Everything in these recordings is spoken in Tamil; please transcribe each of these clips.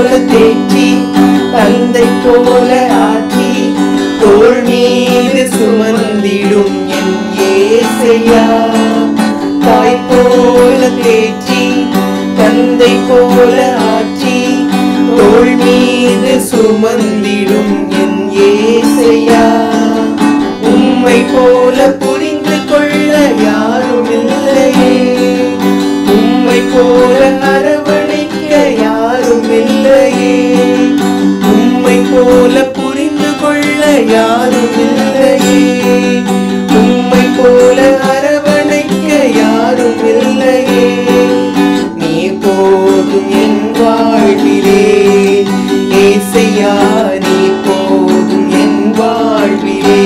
தேற்றி தந்தை போல ஆற்றி தோள் மீது சுமந்திடும் என் ஏசையா தாய் போல தேற்றி தந்தை போல ஆற்றி தோள் மீது சுமந்திடும் என் ஏசையா உம்மை போல புரிந்து கொள்ள யாரும் இல்லையே உம்மை போல அரவணைக்க யாரும் இல்லையே உம்மை போல புரிந்து கொள்ள யாரும் இல்லையே உம்மை போல அரவணைக்க யாரும் இல்லையே நீ போதும் என் வாழ்விலே ஏசையா நீ போதும் என் வாழ்விலே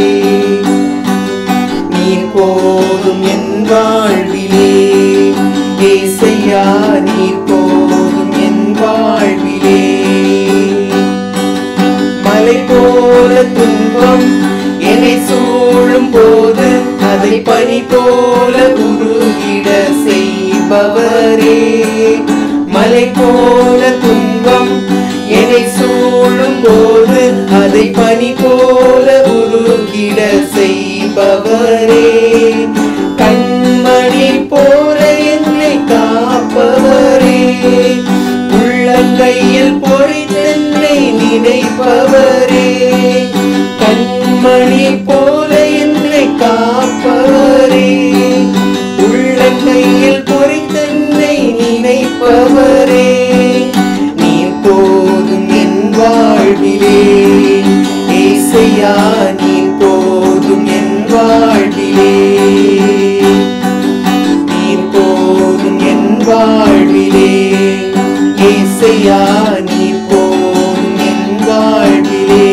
நீ போதும் என் வாழ்விலே ஏசையா நீ போதும் என் வாழ்விலே மலை போல துன்பம் என்னை சூழும் போது அதை பனி போல உருகிட செய்பவரே மலை போல துன்பம் என்னை சூழும் போது அதை பனி போல உருகிட செய்பவரே கண்மணி போல என்னை காப்பவரே உள்ளங்கையில் பொறித்தென்னை நினைப்பவரே கண்மணி போல என்னை காப்பவரே உள்ளங்கையில் பொறித்தென்னை நினைப்பவரே நீ போதும் என் வாழ்விலே ஏசையா நீ போதும் என் வாழ்விலே நீர் போதும் என் வாழ்விலே ஏசையா நீர் போதும் என் வாழ்விலே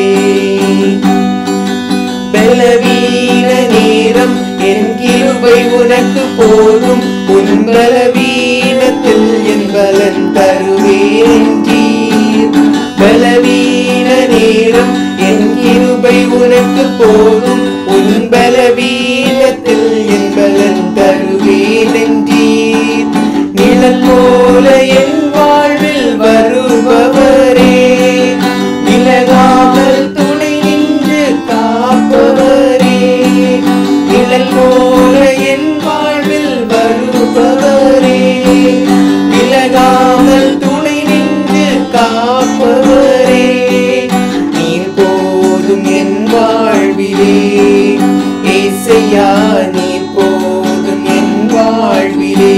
பலவீன நேரம் என் கிருபை உனக்கு போதும் உன் பலவீனத்தில் என் பலன் தருவேன் என்றீர். பலவீன நேரம் என் கிருபை உனக்கு போதும் உன் பலவீனத்தில் என் பலன் தருவேன் என்றீர். நிழல் போல என் வாழ்வில் வருபவரே விலகாமல் துணை நின்று காப்பவரே நிழல் போல என் வாழ்வில் வருபவரே விலகாமல் துணை நின்று காப்பவரே நீர் போதும் என் வாழ்விலே ஏசையா நீர் போதும் என் வாழ்விலே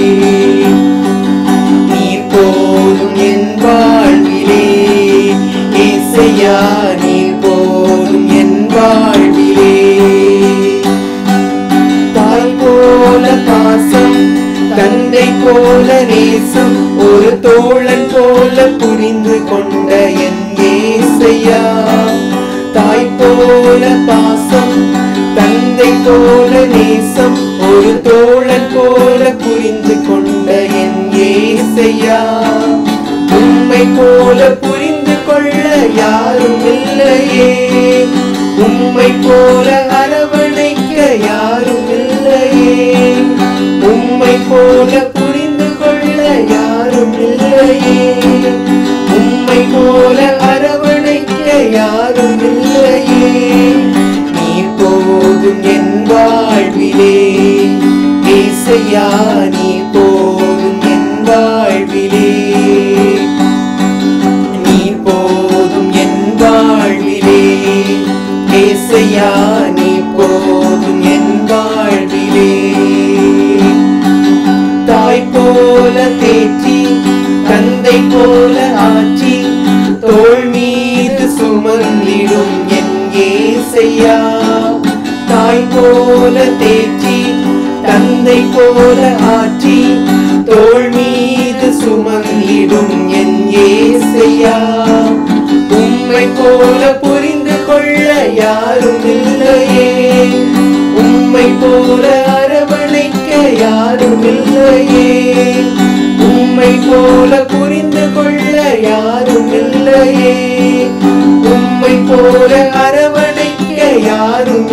நீர் போதும் என் வாழ்விலே ஏசையா நீர் போதும் என் வாழ்விலே தாய் போல பாசம் தந்தை போல நேசம் ஒரு தோழன் போல புரிந்து கொண்ட என் ஏசையா தாய் போல பாசம் தந்தை போல நேசம் ஒரு தோழன் போல புரிந்து கொண்ட என் ஏசையா உம்மை போல புரிந்து கொள்ள யாரும் இல்லையே உம்மை போல அரவணைக்க யாரும் இல்லையே உம்மை போல புரிந்து கொள்ள யாரும் இல்லையே உம்மை போல அரவணைக்க யாரும் இல்லையே நீ போதும் என் வாழ்விலே ஏசையா நீ போதும் என் வாழ்விலே நீ போதும் என் வாழ்விலே ஏசையா நீ போதும் என் வாழ்விலே தாய் போல தேற்றி தந்தை போல ஆற்றி தோள் மீது சுமந்திடும் என் ஏசையா தாய் போல தேற்றி தந்தை போல ஆற்றி தோள் மீது சுமந்திடும் என் ஏசையா உம்மை போல புரிந்து கொள்ள யாரும் இல்லையே உம்மை போல அரவணைக்க யாரும் இல்லையே உம்மை போல புரிந்து கொள்ள யாரும் இல்லையே உம்மை போல அரவணைக்க யாரும்